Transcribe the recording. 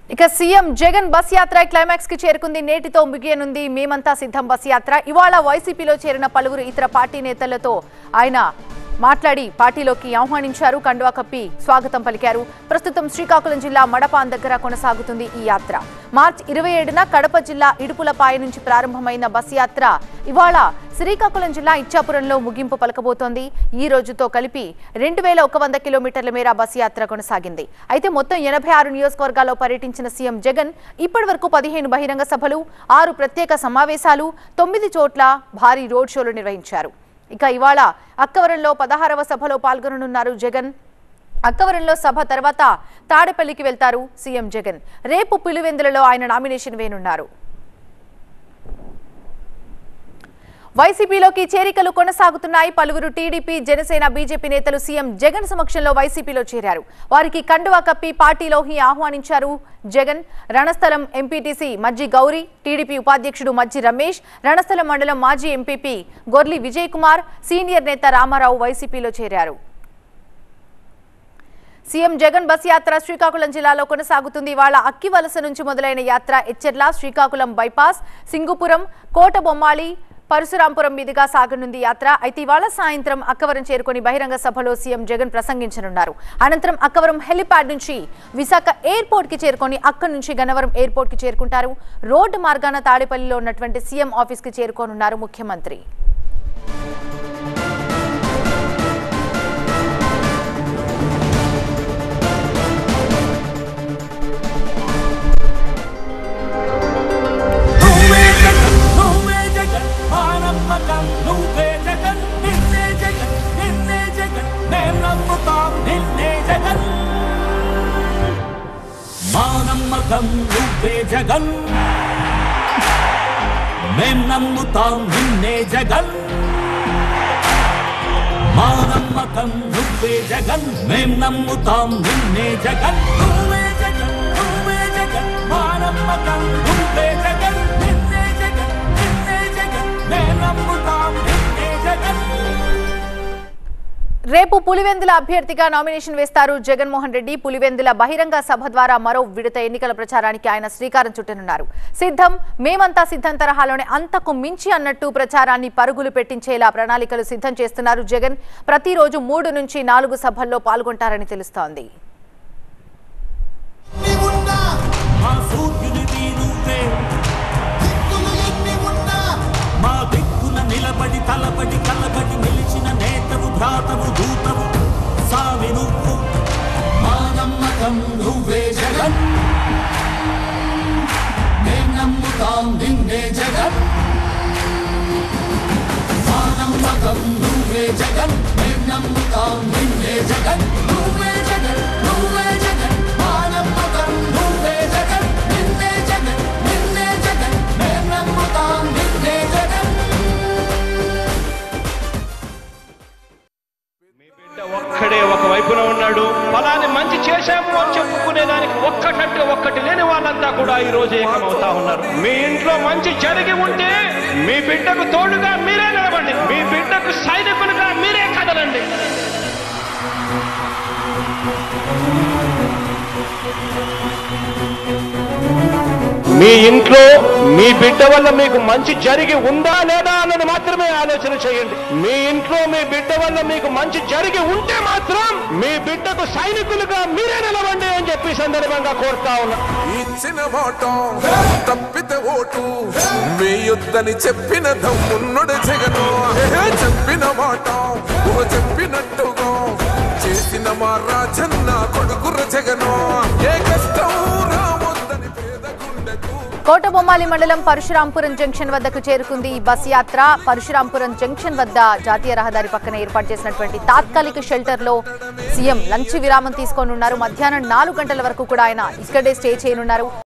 ఇక CM Jagan bus యాత్ర climax కి చేరుకుంది నేటితో ముగియనుంది మేమంతా సిద్ధం బస్ యాత్ర ఇవాళ వైసీపీలో చేరిన పలువురు ఇతర పార్టీ నేతలతో ఆయన మాట్లాడి పార్టీలోకి ఆహ్వానించారు కండువా కప్పి స్వాగతం పలికారు ప్రస్తుతం శ్రీకాకుళం జిల్లా మడపాన్ దగ్గర కొనసాగుతుంది ఈ యాత్ర మార్చి ఇరవై ఏడున కడప జిల్లా ఇడుపులపాయ నుంచి ప్రారంభమైన బస్ యాత్ర ఇవాళ శ్రీకాకుళం జిల్లా ఇచ్చాపురంలో ముగింపు పలకబోతోంది ఈ రోజుతో కలిపి రెండు వేల ఒక వంద కిలోమీటర్ల మేర బస్ యాత్ర కొనసాగింది అయితే మొత్తం ఎనభై ఆరు నియోజకవర్గాల్లో పర్యటించిన సీఎం జగన్ ఇప్పటి వరకు పదిహేను బహిరంగ సభలు ఆరు ప్రత్యేక సమావేశాలు తొమ్మిది చోట్ల భారీ రోడ్ షోలు నిర్వహించారు ఇక ఇవాళ అక్కవరంలో పదహారవ సభలో పాల్గొననున్నారు జగన్ అక్కవరంలో సభ తర్వాత తాడేపల్లికి వెళ్తారు సీఎం జగన్ రేపు పులివెందులలో ఆయన నామినేషన్ వేయనున్నారు వైసీపీలోకి చేరికలు కొనసాగుతున్నాయి పలువురు టీడీపీ జనసేన బీజేపీ నేతలు సీఎం జగన్ సమక్షంలో వైసీపీలో చేరారు వారికి కండువా కప్పి పార్టీలోకి ఆహ్వానించారు జగన్ రణస్థలం ఎంపీటీసీ మజ్జి గౌరీ టీడీపీ ఉపాధ్యక్షుడు మజ్జి రమేష్ రణస్థలం మండలం మాజీ ఎంపీపీ గొర్లి విజయ్ కుమార్ సీనియర్ నేత రామారావు వైసీపీలో చేరారు సీఎం జగన్ బస్ యాత్ర శ్రీకాకుళం జిల్లాలో కొనసాగుతుంది ఇవాళ అక్కివలస నుంచి మొదలైన యాత్ర ఎచ్చెర్ల శ్రీకాకుళం బైపాస్ సింగుపురం కోటబొమ్మాళి పరశురాంపురం మీదుగా సాగనుంది యాత్ర అయితే ఇవాళ సాయంత్రం అక్కవరం చేరుకొని బహిరంగ సభలో సీఎం జగన్ ప్రసంగించనున్నారు అనంతరం అక్కవరం హెలిప్యాడ్ నుంచి విశాఖ ఎయిర్పోర్ట్ కి చేరుకొని అక్కడి నుంచి గన్నవరం ఎయిర్పోర్ట్ కి చేరుకుంటారు రోడ్డు మార్గాన తాడేపల్లిలో ఉన్నటువంటి సీఎం ఆఫీస్ కి చేరుకోనున్నారు ముఖ్యమంత్రి నువ్వే జగన్ నువ్వే జగన్ మానమ్మకం నువ్వే జగన్ నిన్నే జగన్ నిన్నే జగన్ మేం నమ్ముతాం నిన్నే జగన్ మానమ్మకం నువ్వే జగన్ మేం నమ్ముతాం నిన్నే జగన్ మానమ్మకం నువ్వే జగన్ మేం నమ్ముతాం నిన్నే జగన్ నువ్వే జగన్ నువ్వే జగన్ మానమ్మకం నువ్వే జగన్ నిన్నే జగన్ నిన్నే జగన్ మేం నమ్ముతాం నిన్నే జగన్ రేపు పులివెందుల అభ్యర్థిగా నామినేషన్ వేస్తారు జగన్మోహన్ రెడ్డి పులివెందుల బహిరంగ సభ ద్వారా మరో విడత ఎన్నికల ప్రచారానికి ఆయన శ్రీకారం చుట్టనున్నారు సిద్ధం మేమంతా సిద్ధం తరహాలోనే అంతకు మించి అన్నట్టు ప్రచారాన్ని పరుగులు పెట్టించేలా ప్రణాళికలు సిద్ధం చేస్తున్నారు జగన్ ప్రతిరోజు మూడు నుంచి నాలుగు సభల్లో పాల్గొంటారని తెలుస్తోంది ఉన్నా మా సూర్యునివి నువ్వే దిక్కులు ఎన్ని ఉన్నా మా దిక్కున నిలబడి తలబడి కలబడి నిలిచిన నేతవు భ్రాతవు దూతవు సావి నువ్వు మా నమ్మకం నువ్వే జగన్ మేం నమ్ముతాం నిన్నే జగన్ మా నమ్మకం నువ్వే జగన్ మేం నమ్ముతాం నిన్నే జగన్ నువ్వే జగన్ నువ్వే జగన్ మా నమ్మకం నువ్వే జగన్ నిన్నే జగన్ నిన్నే జగన్ మేం నమ్ముతాం నిన్నే జగన్ మీ బిడ్డ ఒక్కడే ఒక వైపున ఉన్నాడు ఫలాన్ని మంచి చేశాము అని చెప్పుకునేదానికి ఒక్కటంటే ఒక్కటి లేని వాళ్ళంతా కూడా ఈ రోజు ఏకమవుతా ఉన్నారు మీ ఇంట్లో మంచి జరిగి ఉంటే మీ బిడ్డకు తోడుగా మీరే నిలబండి మీ బిడ్డకు సైనికులుగా మీరే కదలండి మీ ఇంట్లో మీ బిడ్డ వల్ల మీకు మంచి జరిగి ఉందా లేదా అన్నది మాత్రమే ఆలోచన చేయండి మీ ఇంట్లో మీ బిడ్డ వల్ల మీకు మంచి జరిగి ఉంటే మాత్రం మీ బిడ్డకు సైనికులుగా మీరే నిలవండి అని చెప్పి ఈ సందర్భంగా కోరుతా ఉన్నా ఇచ్చిన మాట తప్పితే ఓటు మీ యుద్ధని చెప్పిన దమ్మున్నడు జగను చెప్పిన మాట ఊహ చెప్పినట్టుగా చేసిన మా రాజన్న కొడుకుర జగను ఏ కష్టం రావద్దని పేద గుండెకు కోటబొమ్మాలి మండలం పరశురాంపురం జంక్షన్ వద్దకు చేరుకుంది ఈ బస్ యాత్ర పరశురాంపురం జంక్షన్ వద్ద జాతీయ రహదారి పక్కన ఏర్పాటు చేసినటువంటి తాత్కాలిక షెల్టర్ లో సీఎం లంచ్ విరామం తీసుకోనున్నారు మధ్యాహ్నం నాలుగు గంటల వరకు కూడా ఆయన ఇక్కడే స్టే చేయనున్నారు